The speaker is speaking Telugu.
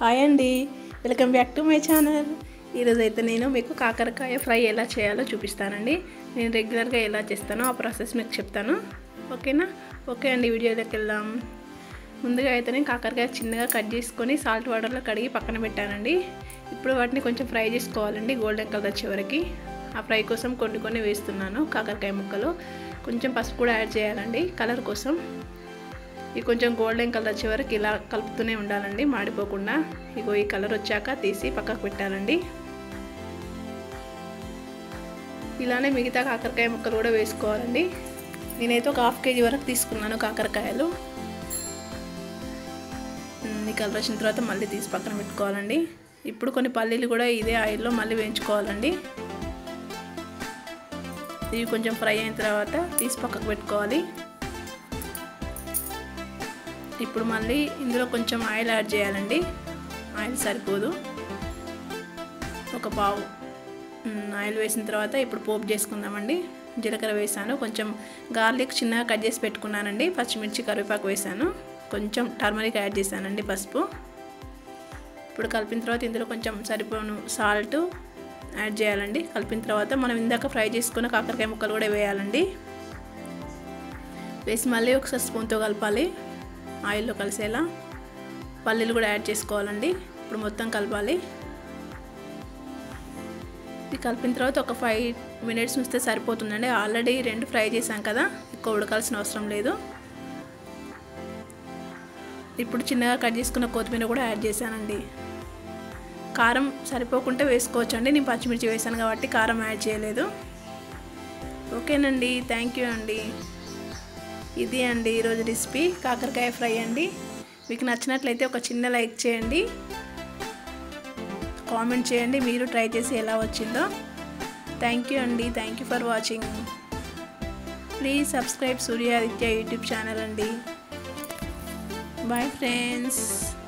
హాయ్ అండి welcome back to my channel ఈరోజు అయితే నేను మీకు కాకరకాయ ఫ్రై ఎలా చేయాలో చూపిస్తానండి నేను రెగ్యులర్గా ఎలా చేస్తానో ఆ ప్రాసెస్ మీకు చెప్తాను ఓకేనా ఓకే అండి వీడియోలోకి వెళ్దాం ముందుగా అయితే నేను కాకరకాయ చిన్నగా కట్ చేసుకొని సాల్ట్ వాటర్లో కడిగి పక్కన పెట్టానండి ఇప్పుడు వాటిని కొంచెం ఫ్రై చేసుకోవాలండి గోల్డెన్ కలర్ వచ్చే వరకు ఆ ఫ్రై కోసం కొన్ని కొన్ని వేస్తున్నాను కాకరకాయ ముక్కలు కొంచెం పసుపు కూడా యాడ్ చేయాలండి కలర్ కోసం ఇది కొంచెం గోల్డెన్ కలర్ వచ్చే వరకు ఇలా కలుపుతూనే ఉండాలండి మాడిపోకుండా ఇగో ఈ కలర్ వచ్చాక తీసి పక్కకు పెట్టాలండి ఇలానే మిగతా కాకరకాయ ముక్కలు కూడా వేసుకోవాలండి నేనైతే ఒక హాఫ్ కేజీ వరకు తీసుకున్నాను కాకరకాయలు ఈ కలర్ వచ్చిన తర్వాత మళ్ళీ తీసి పక్కన పెట్టుకోవాలండి ఇప్పుడు కొన్ని పల్లీలు కూడా ఇదే ఆయిల్లో మళ్ళీ వేయించుకోవాలండి ఇవి కొంచెం ఫ్రై అయిన తర్వాత తీసి పక్కకు పెట్టుకోవాలి ఇప్పుడు మళ్ళీ ఇందులో కొంచెం ఆయిల్ యాడ్ చేయాలండి ఆయిల్ సరిపోదు ఒక పావు ఆయిల్ వేసిన తర్వాత ఇప్పుడు పోపు చేసుకుందామండి జీలకర్ర వేసాను కొంచెం గార్లిక్ చిన్నగా కట్ చేసి పెట్టుకున్నానండి పచ్చిమిర్చి కరివేపాకు వేసాను కొంచెం టర్మరిక్ యాడ్ చేశానండి పసుపు ఇప్పుడు కలిపిన తర్వాత ఇందులో కొంచెం సరిపోను సాల్ట్ యాడ్ చేయాలండి కలిపిన తర్వాత మనం ఇందాక ఫ్రై చేసుకున్న కాకరకాయ ముక్కలు కూడా వేయాలండి వేసి మళ్ళీ ఒకసారి స్పూన్తో కలపాలి ఆయిల్లో కలిసేలా పల్లీలు కూడా యాడ్ చేసుకోవాలండి ఇప్పుడు మొత్తం కలపాలి ఇది కలిపిన తర్వాత ఒక ఫైవ్ మినిట్స్ ఉంచితే సరిపోతుందండి ఆల్రెడీ రెండు ఫ్రై చేసాం కదా ఎక్కువ ఉడకాల్సిన అవసరం లేదు ఇప్పుడు చిన్నగా కట్ చేసుకున్న కొత్తిమీర కూడా యాడ్ చేశానండి కారం సరిపోకుంటే వేసుకోవచ్చు అండి నేను పచ్చిమిర్చి వేసాను కాబట్టి కారం యాడ్ చేయలేదు ఓకేనండి థ్యాంక్ యూ అండి ఇది అండి ఈరోజు రెసిపీ కాకరకాయ ఫ్రై అండి మీకు నచ్చినట్లయితే ఒక చిన్న లైక్ చేయండి కామెంట్ చేయండి మీరు ట్రై చేసి ఎలా వచ్చిందో థ్యాంక్ యూ అండి thank you for watching please subscribe Suryaditya YouTube channel అండి బాయ్ ఫ్రెండ్స్